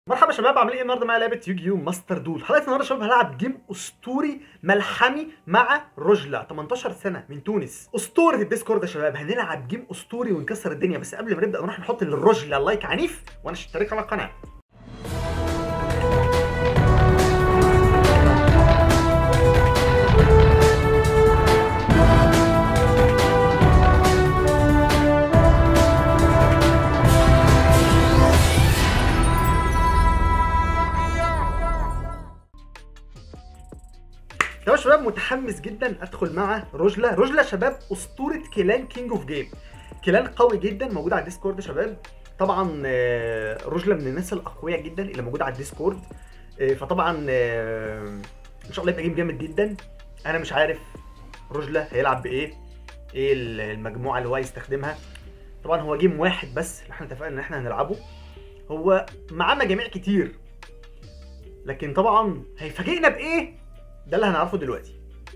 مرحبا شباب عاملين ايه النهارده معايا لعبه يوجي يو ماستر دول حلقه النهارده يا شباب هلعب جيم اسطوري ملحمي مع رجلة 18 سنه من تونس اسطوره الديسكورد يا شباب هنلعب جيم اسطوري ونكسر الدنيا بس قبل ما نبدا نروح نحط للرجلة لايك عنيف وانا اشترك على القناه يا شباب متحمس جدا ادخل مع رجلة رجلة شباب اسطورة كيلان كينج اوف جيم كيلان قوي جدا موجود على الديسكورد يا شباب طبعا آه، رجلة من الناس الاقوياء جدا اللي موجودة على الديسكورد آه، فطبعا آه، ان شاء الله يبقى جيم جامد جدا انا مش عارف رجلة هيلعب بايه ايه المجموعة اللي هو هيستخدمها طبعا هو جيم واحد بس اللي احنا اتفقنا ان احنا هنلعبه هو معاه مجاميع كتير لكن طبعا هيفاجئنا بايه ده اللي هنعرفه دلوقتي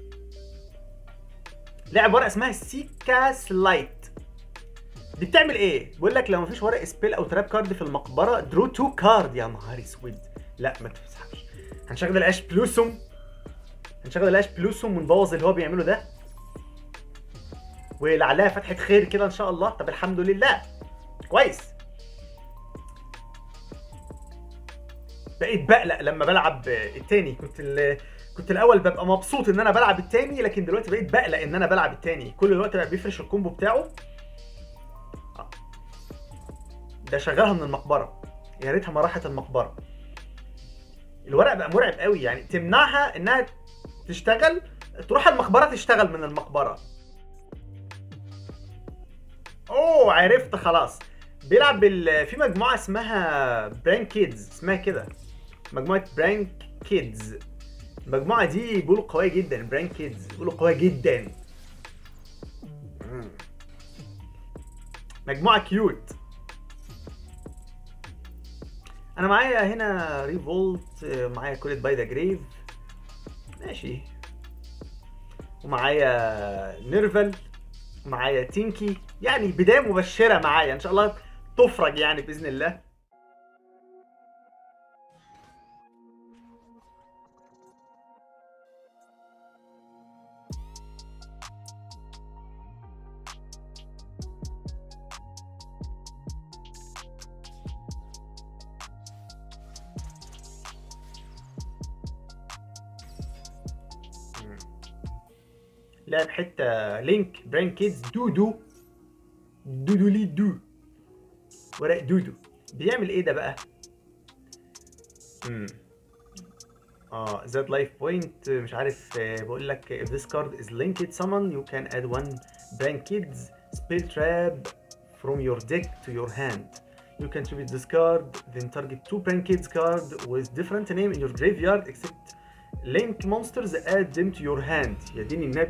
لعب ورقه اسمها سيكا سلايت دي بتعمل ايه بيقول لك لو مفيش ورق سبيل او تراب كارد في المقبره درو تو كارد يا نهار اسود لا ما تفسحش هنشغل العيش بلوسوم هنشغل العيش بلوسوم ونبوظ اللي هو بيعمله ده ولعلها فتحه خير كده ان شاء الله طب الحمد لله كويس بقيت بقلق لما بلعب التاني كنت ال- كنت الاول ببقى مبسوط ان انا بلعب التاني لكن دلوقتي بقيت بقلق ان انا بلعب التاني كل الوقت بقى بيفرش الكومبو بتاعه آه. ده شغالها من المقبره يا ريتها ما راحت المقبره الورق بقى مرعب قوي يعني تمنعها انها تشتغل تروح المقبره تشتغل من المقبره اوه عرفت خلاص بيلعب بال... في مجموعه اسمها برانك كيدز اسمها كده مجموعه برانك كيدز المجموعه دي بيقولوا قويه جدا برانك كيدز بيقولوا قويه جدا مم. مجموعه كيوت انا معايا هنا ريفولت معايا كوليت باي ذا جريف ماشي ومعايا نيرفل معايا تينكي يعني بدايه مبشره معايا ان شاء الله تفرج يعني باذن الله لعب حته لينك برين كيدز دودو دودو لي دو ورق دودو بيعمل ايه ده بقى؟ امم اه زاد لايف بوينت مش عارف آه، بقول لك if this card is linked summon you can add one brain kids spell trap from your deck to your hand you can tribute this card then target two brain kids card with different name in your graveyard except link monsters add them to your hand يا دين النبي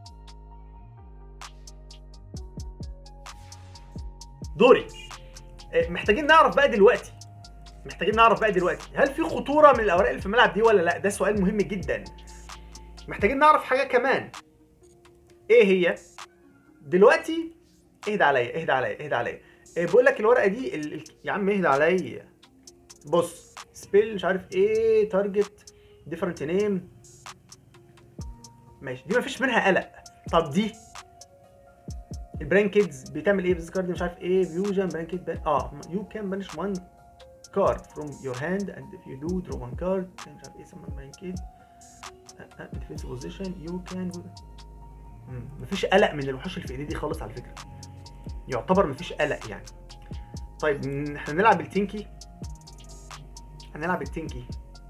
دوري إيه، محتاجين نعرف بقى دلوقتي محتاجين نعرف بقى دلوقتي هل في خطوره من الاوراق اللي في الملعب دي ولا لا ده سؤال مهم جدا محتاجين نعرف حاجه كمان ايه هي دلوقتي اهدى عليا اهدى عليا اهدى عليا إيه بقول لك الورقه دي ال... ال... يا عم اهدى عليا بص سبيل مش عارف ايه تارجت ديفرنت نيم ماشي دي مفيش منها قلق طب دي البرين كيدز بتعمل ايه بالذكر دي مش عارف ايه فيوجن برين كيد بان... اه يو كان بانش وان كارد فروم يور هاند اند if you do draw one card مش عارف ايه سمى برين كيد ديفنس بوزيشن يو كان مفيش قلق من الوحوش اللي في ايدي دي خالص على فكره يعتبر مفيش قلق يعني طيب ن- احنا نلعب التينكي هنلعب التينكي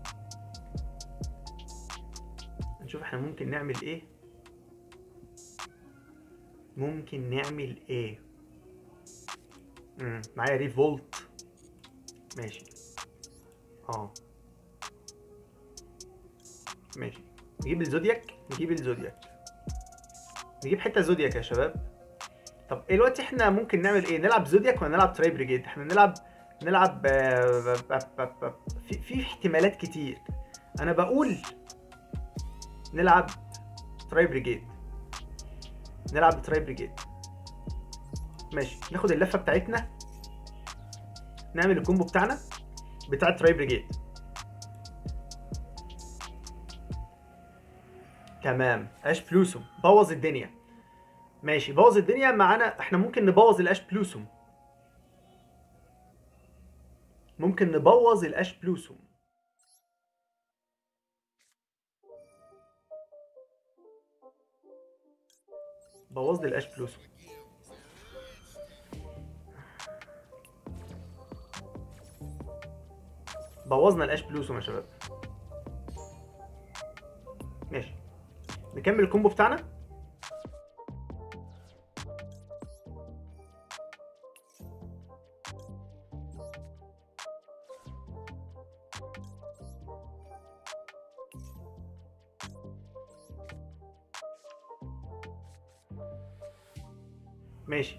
نشوف احنا ممكن نعمل ايه ممكن نعمل ايه امم معايا ريفولت ماشي اه ماشي نجيب الزودياك نجيب الزودياك نجيب حته زودياك يا شباب طب ايه دلوقتي احنا ممكن نعمل ايه نلعب زودياك ولا نلعب تراي بريجيد احنا نلعب نلعب آه، ب- ب- ب- ب- في في احتمالات كتير انا بقول نلعب تراي بريجيد نلعب بتراي بريجيد ماشي ناخد اللفه بتاعتنا نعمل الكومبو بتاعنا بتاع تراي بريجيد تمام اش بلوسوم بوظ الدنيا ماشي بوظ الدنيا معانا احنا ممكن نبوظ الاش بلوسوم ممكن نبوظ الاش بلوسوم بوظ لي الاش بلوسوم بوظنا الاش بلوسوم يا شباب ماشي نكمل الكومبو بتاعنا ماشي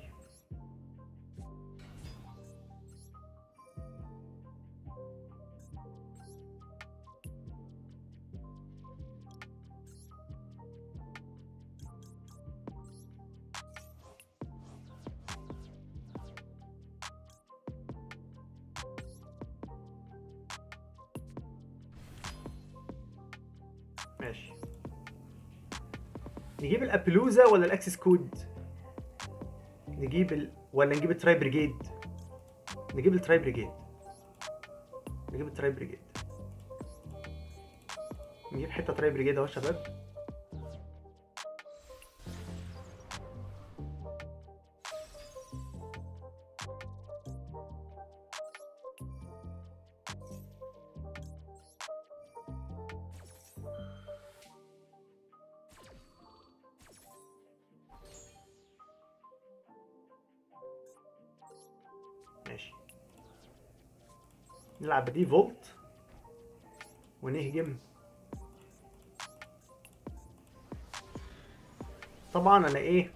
ماشي نجيب الابلوزا ولا الاكسس كود نجيب ال... ولا نجيب التراي بريجيد نجيب التراي بريجيد نجيب التراي بريجيد نجيب حته تراي بريجيد اهو يا شباب ماشي نلعب دي فولت ونهجم طبعا انا ايه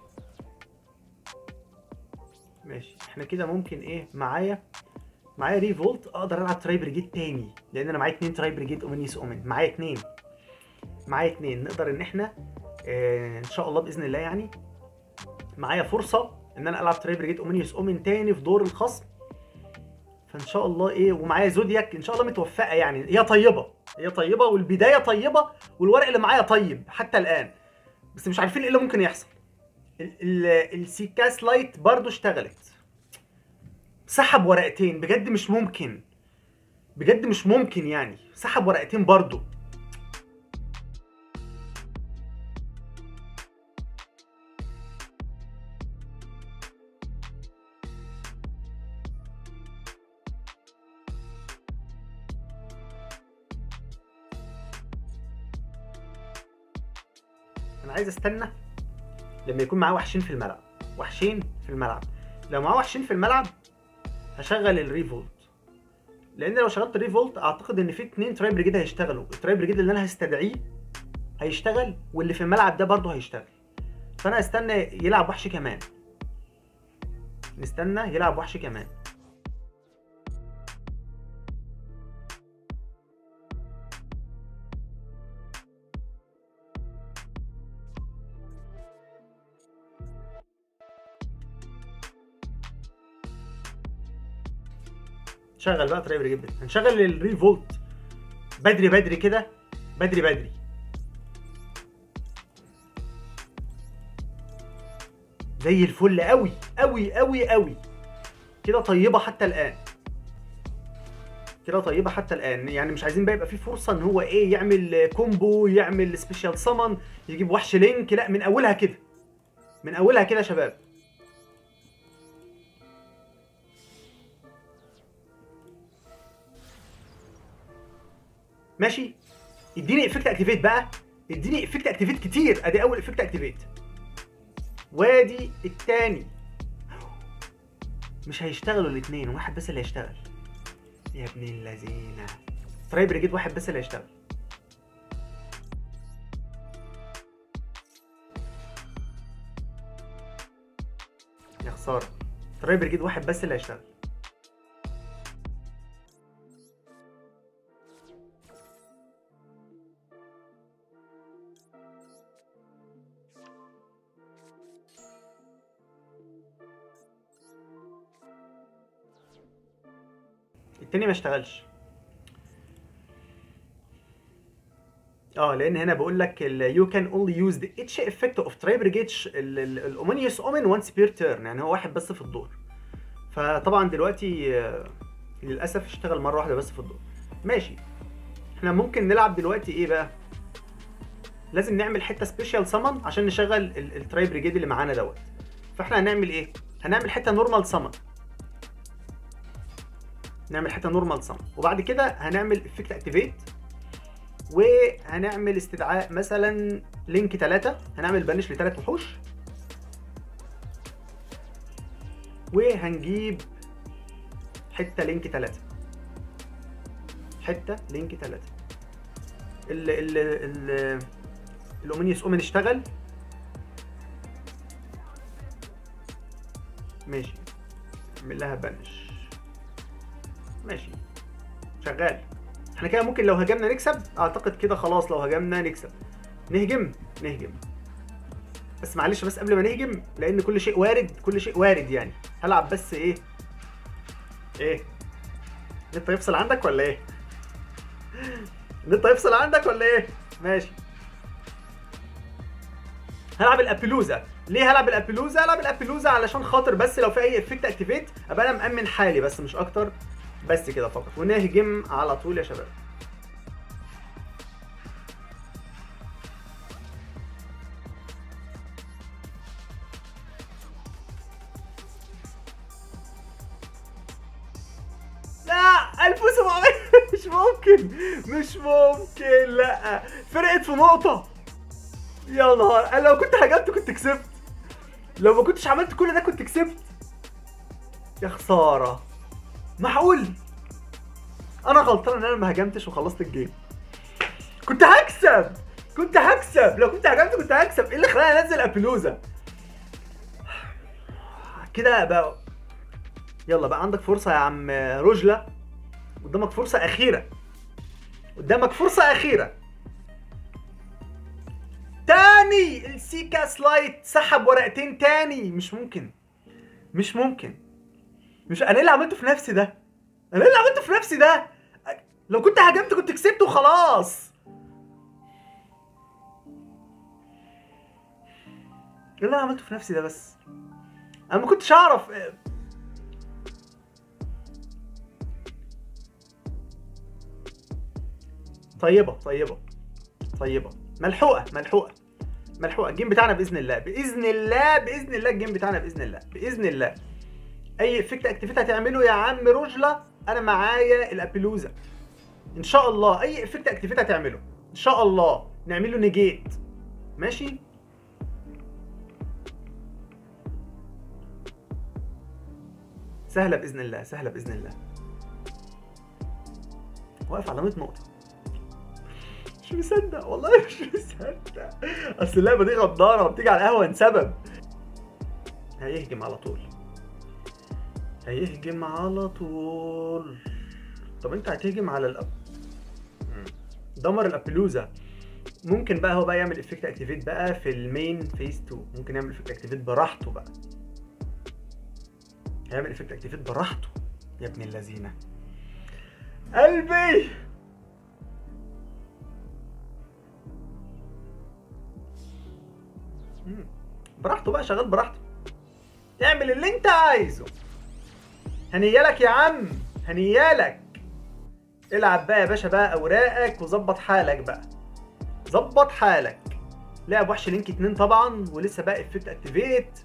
ماشي احنا كده ممكن ايه معايا معايا ريفولت اقدر العب تراي بريجيد تاني لان انا معايا اتنين تراي بريجيد اومنيس اومن معايا اتنين معايا اتنين نقدر ان احنا اه ان شاء الله باذن الله يعني معايا فرصه ان انا العب تراي بريجيد اومنيوس اومن تاني في دور الخصم فان شاء الله ايه ومعايا زودياك ان شاء الله متوفقه يعني هي طيبه هي طيبه والبدايه طيبه والورق اللي معايا طيب حتى الان بس مش عارفين ايه اللي ممكن يحصل ال- ال- السيكاس لايت برضو اشتغلت سحب ورقتين بجد مش ممكن بجد مش ممكن يعني سحب ورقتين برضو انا عايز استنى لما يكون معاه وحشين في الملعب وحشين في الملعب لو معاه وحشين في الملعب هشغل الريفولت لان لو شغلت الريفولت اعتقد ان في اتنين تراي بريجيد هيشتغلوا التراي بريجيد اللي انا هستدعيه هيشتغل واللي في الملعب ده برضه هيشتغل فانا استنى يلعب وحش كمان نستنى يلعب وحش كمان شغل بقى تراي بريجيد هنشغل الريفولت بدري بدري كده بدري بدري زي الفل قوي قوي قوي قوي كده طيبه حتى الان كده طيبه حتى الان يعني مش عايزين بقى يبقى في فرصه ان هو ايه يعمل كومبو يعمل سبيشال سمن يجيب وحش لينك لا من اولها كده من اولها كده يا شباب ماشي اديني افكت اكتيفيت بقى اديني افكت اكتيفيت كتير ادي اول افكت اكتيفيت وادي التاني مش هيشتغلوا الاثنين واحد بس اللي هيشتغل يا ابن اللذينه تراي بريجيد واحد بس اللي هيشتغل يا خساره تراي بريجيد واحد بس اللي هيشتغل التاني ما اشتغلش اه لان هنا بقول لك يو كان اونلي يوز ذا اتش افكت اوف تراي بريجيتش الاومنيوس اومن وانس بير تيرن يعني هو واحد بس في الدور فطبعا دلوقتي آه، للاسف اشتغل مره واحده بس في الدور ماشي احنا ممكن نلعب دلوقتي ايه بقى لازم نعمل حته سبيشال سمن عشان نشغل التراي بريجيد اللي معانا دوت فاحنا هنعمل ايه هنعمل حته نورمال سمن نعمل حته نورمال سمن وبعد كده هنعمل افكت اكتيفيت وهنعمل استدعاء مثلا لينك 3 هنعمل بانش لثلاث وحوش وهنجيب حته لينك 3 حته لينك 3 ال ال ال الاومنيوس اومن اشتغل ماشي نعمل لها بنش ماشي شغال احنا كده ممكن لو هجمنا نكسب اعتقد كده خلاص لو هجمنا نكسب نهجم نهجم بس معلش بس قبل ما نهجم لان كل شيء وارد كل شيء وارد يعني هلعب بس ايه ايه النت هيفصل عندك ولا ايه النت هيفصل عندك ولا ايه ماشي هلعب الابيلوزا ليه هلعب الابيلوزا هلعب الابيلوزا علشان خاطر بس لو في اي افكت اكتيفيت ابقى انا مامن حالي بس مش اكتر بس كده فقط ونهجم على طول يا شباب لا 1700 مش ممكن مش ممكن لا فرقت في نقطة يا نهار انا لو كنت هجمت كنت كسبت لو ما كنتش عملت كل ده كنت كسبت يا خسارة معقول انا غلطان ان انا ما هجمتش وخلصت الجيم كنت هكسب كنت هكسب لو كنت هجمت كنت هكسب ايه اللي خلاني انزل ابيلوزا كده بقى يلا بقى عندك فرصة يا عم رجلة قدامك فرصة أخيرة قدامك فرصة أخيرة تاني السيكا سلايت سحب ورقتين تاني مش ممكن مش ممكن مش انا إيه اللي عملته في نفسي ده انا إيه اللي عملته في نفسي ده لو كنت هاجمت كنت كسبت وخلاص ايه اللي انا عملته في نفسي ده بس انا ما كنتش اعرف طيبه طيبه طيبه ملحوقه ملحوقه ملحوقه الجيم بتاعنا باذن الله باذن الله باذن الله الجيم بتاعنا باذن الله باذن الله اي افكت اكتيفيت هتعمله يا عم رجلة انا معايا الابيلوزا ان شاء الله اي افكت اكتيفيت هتعمله ان شاء الله نعمله نيجيت ماشي سهله باذن الله سهله باذن الله واقف على 100 نقطه مش مصدق والله مش مصدق اصل اللعبه دي غداره وبتيجي على القهوه سبب هيهجم على طول هيهجم على طول طب انت هتهجم على الأب دمر الابلوزا ممكن بقى هو بقى يعمل افكت اكتيفيت بقى في المين فيز 2 ممكن يعمل افكت اكتيفيت براحته بقى هيعمل افكت اكتيفيت براحته يا ابن اللذينه قلبي مم. براحته بقى شغال براحته اعمل اللي انت عايزه هنيالك يا عم هنيالك العب بقى يا باشا بقى اوراقك وظبط حالك بقى ظبط حالك لعب وحش لينك 2 طبعا ولسه بقى افكت اكتيفيت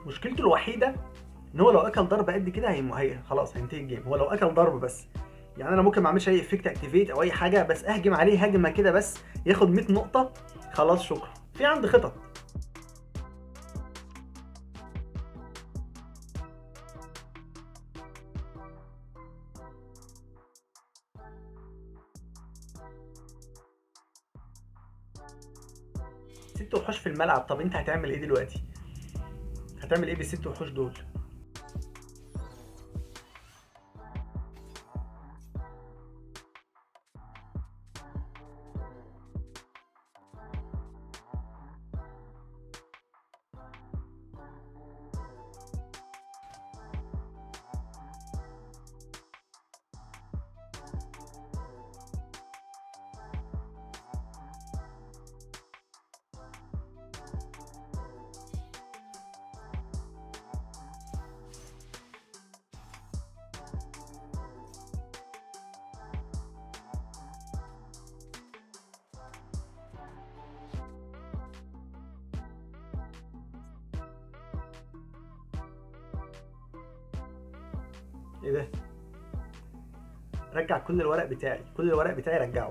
مشكلته الوحيده ان هو لو اكل ضرب قد كده هي... هي خلاص هينتهي الجيم هو لو اكل ضرب بس يعني انا ممكن ما اعملش اي افكت اكتيفيت او اي حاجه بس اهجم عليه هجمه كده بس ياخد 100 نقطه خلاص شكرا في عندي خطط ست وحوش في الملعب طب انت هتعمل ايه دلوقتي هتعمل ايه بالست وحوش دول ايه ده رجع كل الورق بتاعي كل الورق بتاعي رجعه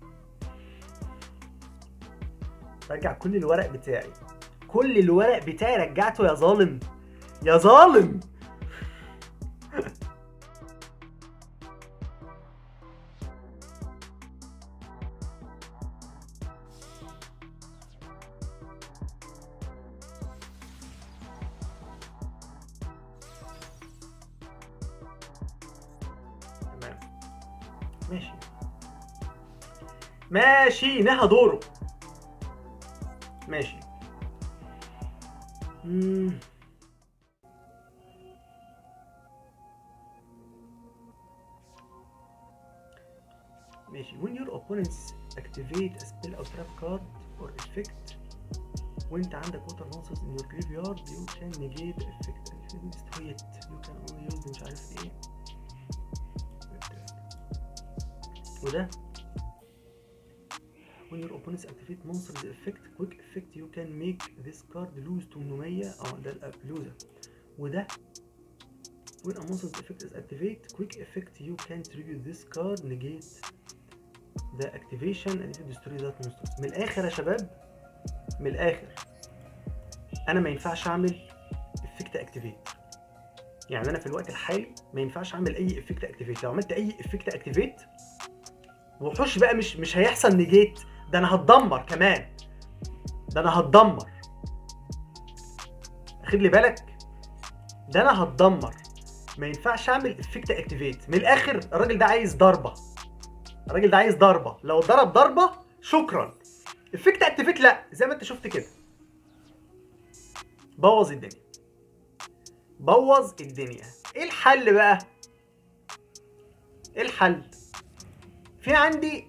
رجع كل الورق بتاعي كل الورق بتاعي رجعته يا ظالم يا ظالم تمام ماشي ماشي نهى دوره ماشي مم. ماشي when your opponents activate a spell or trap card or effect وانت عندك water nonsense in your graveyard you can negate the effect and if you destroy it you can only use مش عارف ايه وده when your opponents activate monsters effect quick effect you can make this card lose 800 اه ده الابلوزة وده when a monster's effect is activate quick effect you can tribute this card negate the activation and if you destroy that monster من الاخر يا شباب من الاخر انا ما ينفعش اعمل افكت اكتيفيت يعني انا في الوقت الحالي ما ينفعش اعمل اي افكت اكتيفيت لو عملت اي افكت اكتيفيت وحوش بقى مش مش هيحصل نيجيت ده انا هتدمر كمان ده انا هتدمر خد لي بالك ده انا هتدمر ما ينفعش اعمل افكت اكتيفيت من الاخر الراجل ده عايز ضربه الراجل ده عايز ضربه لو ضرب ضربه شكرا افكت اكتيفيت لا زي ما انت شفت كده بوظ الدنيا بوظ الدنيا ايه الحل بقى ايه الحل في عندي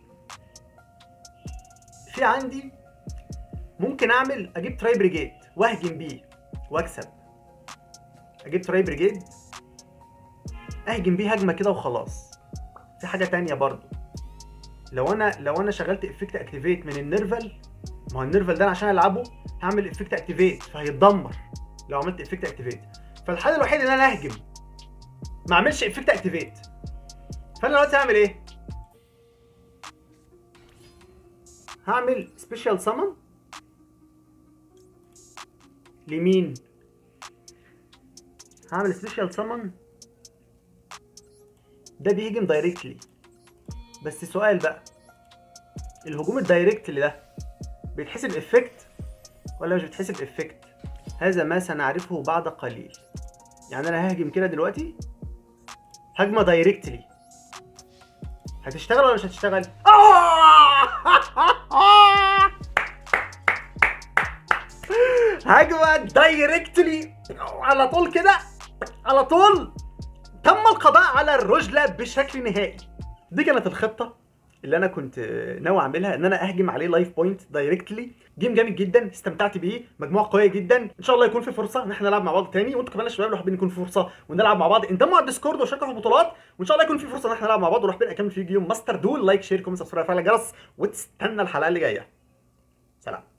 في عندي ممكن اعمل اجيب تراي بريجيد واهجم بيه واكسب اجيب تراي بريجيد اهجم بيه هجمه كده وخلاص في حاجه تانية برضو لو انا لو انا شغلت افكت اكتيفيت من النيرفل ما هو النيرفل ده أنا عشان العبه هعمل افكت اكتيفيت فهيتدمر لو عملت افكت اكتيفيت فالحل الوحيد ان انا اهجم ما اعملش افكت اكتيفيت فانا دلوقتي هعمل ايه هعمل سبيشال سامون لمين هعمل سبيشال سامون ده بيهجم دايركتلي بس سؤال بقى الهجوم الدايركتلي ده بيتحسب افكت ولا مش بيتحسب افكت هذا ما سنعرفه بعد قليل يعني انا ههجم كده دلوقتي هجمه دايركتلي هتشتغل ولا مش هتشتغل هجمه دايركتلي على طول كده على طول تم القضاء على الرجله بشكل نهائي دي كانت الخطه اللي انا كنت ناوي اعملها ان انا اهجم عليه لايف بوينت دايركتلي جيم جامد جدا استمتعت بيه مجموعه قويه جدا ان شاء الله يكون في فرصه ان احنا نلعب مع بعض تاني وانتوا كمان يا شباب لو حابين يكون في فرصه ونلعب مع بعض انضموا على الديسكورد وشاركوا في البطولات وان شاء الله يكون في فرصه ان احنا نلعب مع بعض ونروح بينا اكمل في جيم ماستر دول لايك شير كومنت سبسكرايب فعل الجرس وتستنى الحلقه اللي جايه سلام